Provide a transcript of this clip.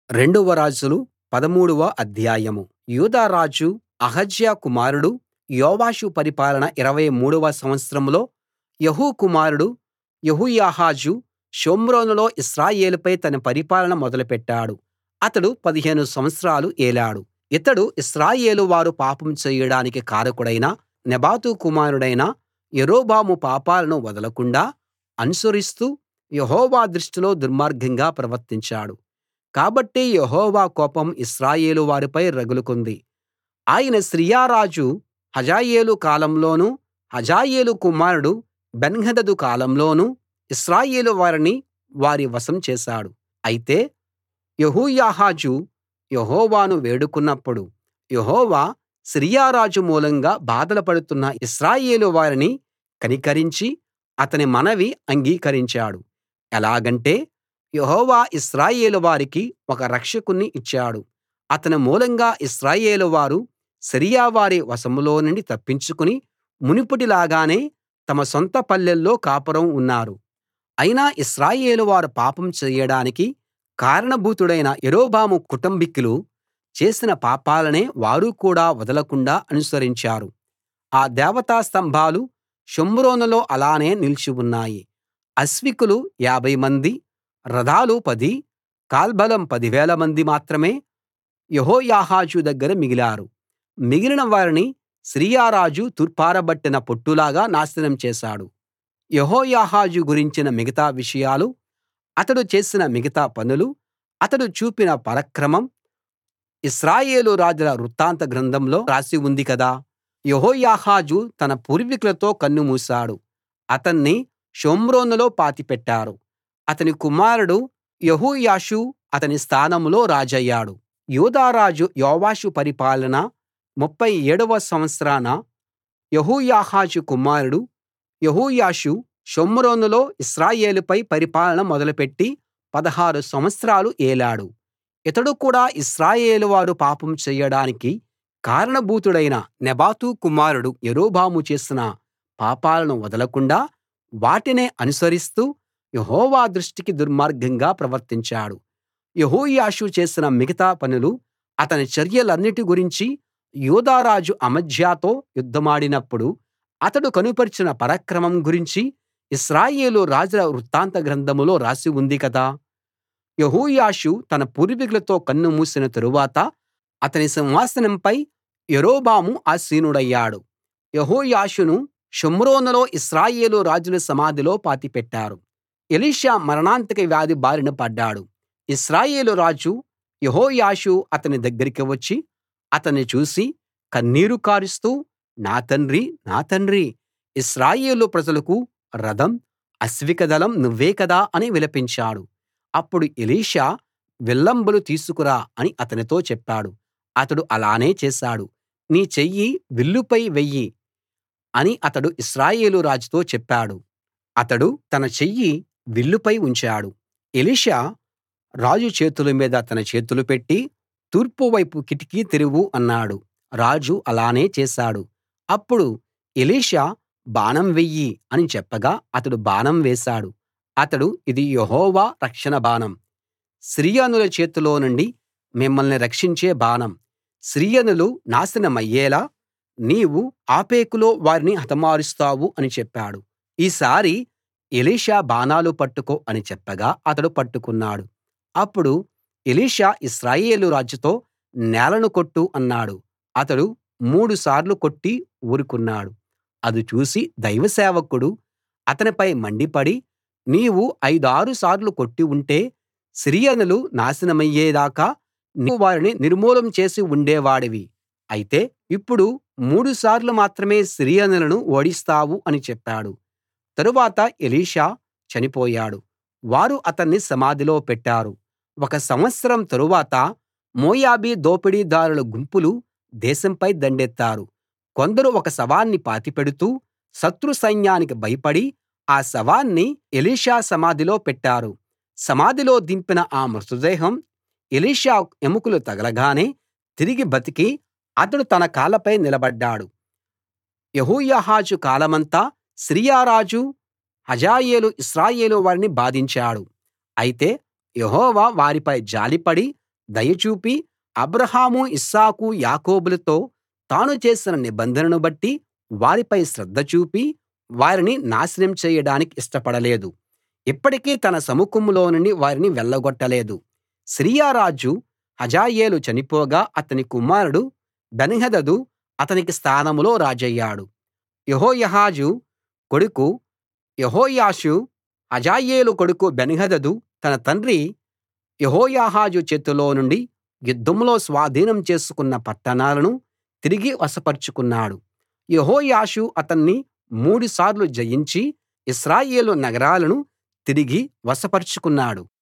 రెండవ రాజులు పదమూడవ అధ్యాయం యూదా రాజు అహజ్యా కుమారుడు యోవాషు పరిపాలన ఇరవై మూడవ సంవత్సరంలో యెహూ కుమారుడు యెహోయాహాజు షోమ్రోనులో ఇశ్రాయేలుపై తన పరిపాలన మొదలుపెట్టాడు అతడు పదిహేను సంవత్సరాలు ఏలాడు ఇతడు ఇశ్రాయేలు వారు పాపం చేయడానికి కారకుడైన నెబాతు కుమారుడైన యరొబాము పాపాలను వదలకుండా అనుసరిస్తూ యెహోవా దృష్టిలో దుర్మార్గంగా ప్రవర్తించాడు కాబట్టి యెహోవా కోపం ఇశ్రాయేలు వారిపై రగులుకుంది ఆయన సిరియా రాజు హజాయేలు కాలంలోనూ హజాయేలు కుమారుడు బెన్హదదు కాలంలోనూ ఇశ్రాయేలు వారిని వారి వశం చేశాడు అయితే యెహోయాహాజు యెహోవాను వేడుకున్నప్పుడు యెహోవా సిరియా రాజు మూలంగా బాధలు పడుతున్న ఇశ్రాయేలు వారిని కనికరించి అతని మనవి అంగీకరించాడు ఎలాగంటే యెహోవా ఇశ్రాయేలు వారికి ఒక రక్షకుణ్ణి ఇచ్చాడు అతని మూలంగా ఇశ్రాయేలు వారు సిరియా వారి వశంలో నుండి తప్పించుకుని మునుపటిలాగానే తమ సొంత పల్లెల్లో కాపురం ఉన్నారు అయినా ఇశ్రాయేలు వారు పాపం చేయడానికి కారణభూతుడైన యరొబాము కుటుంబికులు చేసిన పాపాలనే వారు కూడా వదలకుండా అనుసరించారు ఆ దేవతా స్తంభాలు షోమ్రోనులో అలానే నిలిచి ఉన్నాయి అశ్వికులు యాభై మంది రథాలు పది కాల్బలం పదివేల మంది మాత్రమే యెహోయాహాజు దగ్గర మిగిలారు మిగిలిన వారిని సిరియా రాజు తూర్పారబట్టిన పొట్టులాగా నాశనం చేశాడు యెహోయాహాజు గురించిన మిగతా విషయాలు అతడు చేసిన మిగతా పనులు అతడు చూపిన పరాక్రమం ఇశ్రాయేలు రాజుల వృత్తాంత గ్రంథంలో రాసి ఉంది కదా యెహోయాహాజు తన పూర్వీకులతో కన్నుమూశాడు అతన్ని షోమ్రోనులో పాతిపెట్టారు అతని కుమారుడు యెహోయాషు అతని స్థానంలో రాజయ్యాడు యూదా రాజు యోవాషు పరిపాలన ముప్ఫై ఏడవ సంవత్సరాన యెహోయాహాజు కుమారుడు యెహోయాషు షోమ్రోనులో ఇశ్రాయేలుపై పరిపాలన మొదలుపెట్టి పదహారు సంవత్సరాలు ఏలాడు ఇతడు కూడా ఇశ్రాయేలు వారు పాపం చేయడానికి కారణభూతుడైన నెబాతు కుమారుడు యరొబాము చేసిన పాపాలను వదలకుండా వాటినే అనుసరిస్తూ యెహోవా దృష్టికి దుర్మార్గంగా ప్రవర్తించాడు యెహోయాషు చేసిన మిగతా పనులు అతని చర్యలన్నిటి గురించి యూదా రాజు అమజ్యాతో యుద్ధమాడినప్పుడు అతడు కనుపరిచిన పరాక్రమం గురించి ఇశ్రాయేలు రాజుల వృత్తాంత గ్రంథంలో రాసి ఉంది కదా యెహోయాషు తన పూర్వీకులతో కన్ను మూసిన తరువాత అతని సింహాసనంపై యరొబాము ఆసీనుడయ్యాడు యెహోయాషును షోమ్రోనులో ఇశ్రాయేలు రాజుల సమాధిలో పాతిపెట్టారు ఎలీషా మరణాంతక వ్యాధి బారిన పడ్డాడు ఇశ్రాయేలు రాజు యెహోయాషు అతని దగ్గరికి వచ్చి అతన్ని చూసి కన్నీరు కారుస్తూ నా తండ్రీ నా తండ్రీ ఇశ్రాయేలు ప్రజలకు రథం అశ్వికదళం నువ్వే కదా అని విలపించాడు అప్పుడు ఎలీషా విల్లంబులు తీసుకురా అని అతనితో చెప్పాడు అతడు అలానే చేశాడు నీ చెయ్యి విల్లుపై వెయ్యి అని అతడు ఇశ్రాయేలు రాజుతో చెప్పాడు అతడు తన చెయ్యి విల్లుపై ఉంచాడు ఎలీషా రాజు చేతుల మీద తన చేతులు పెట్టి తూర్పు వైపు కిటికీ తెరువు అన్నాడు రాజు అలానే చేశాడు అప్పుడు ఎలీషా బాణం వెయ్యి అని చెప్పగా అతడు బాణం వేశాడు అతడు ఇది యెహోవా రక్షణ బాణం సిరియనుల చేతిలో నుండి మిమ్మల్ని రక్షించే బాణం సిరియనులు నాశనమయ్యేలా నీవు ఆఫెకులో వారిని హతమారుస్తావు అని చెప్పాడు ఈసారి ఎలీషా బాణాలు పట్టుకో అని చెప్పగా అతడు పట్టుకున్నాడు అప్పుడు ఎలీషా ఇశ్రాయేలు రాజుతో నేలను కొట్టు అన్నాడు అతడు మూడు సార్లు కొట్టి ఊరుకున్నాడు అది చూసి దైవ సేవకుడు అతనిపై మండిపడి నీవు ఐదారు సార్లు కొట్టి ఉంటే సిరియనులు నాశనమయ్యేదాకా నీవు వారిని నిర్మూలం చేసి ఉండేవాడివి అయితే ఇప్పుడు మూడు సార్లు మాత్రమే సిరియనులను ఓడిస్తావు అని చెప్పాడు తరువాత ఎలీషా చనిపోయాడు వారు అతన్ని సమాధిలో పెట్టారు ఒక సంవత్సరం తరువాత మోయాబీ దోపిడీదారుల గుంపులు దేశంపై దండెత్తారు కొందరు ఒక శవాన్ని పాతిపెడుతూ శత్రు సైన్యానికి భయపడి ఆ శవాన్ని ఎలీషా సమాధిలో పెట్టారు సమాధిలో దింపిన ఆ మృతదేహం ఎలీషా ఎముకలు తగలగానే తిరిగి బతికి అతడు తన కాళ్ళపై నిలబడ్డాడు యెహోయాహాజు కాలమంతా సిరియా రాజు హజాయేలు ఇశ్రాయేలు వారిని బాధించాడు అయితే యెహోవా వారిపై జాలిపడి దయ చూపి అబ్రాహాము ఇస్సాకు యాకోబులతో తాను చేసిన నిబంధనను బట్టి వారిపై శ్రద్ధ చూపి వారిని నాశనం చేయడానికి ఇష్టపడలేదు ఇప్పటికీ తన సముఖంలో నుండి వారిని వెళ్ళగొట్టలేదు సిరియా రాజు హజాయేలు చనిపోగా అతని కుమారుడు బెన్హదదు అతనికి స్థానంలో రాజయ్యాడు యెహోయాహాజు కొడుకు యెహోయాషు హజాయేలు కొడుకు బెన్హదదు తన తండ్రి యెహోయాహాజు చేతిలో నుండి యుద్ధంలో స్వాధీనం చేసుకున్న పట్టణాలను తిరిగి వశపరచుకున్నాడు యెహోయాషు అతన్ని మూడుసార్లు జయించి ఇశ్రాయేలు నగరాలను తిరిగి వశపరచుకున్నాడు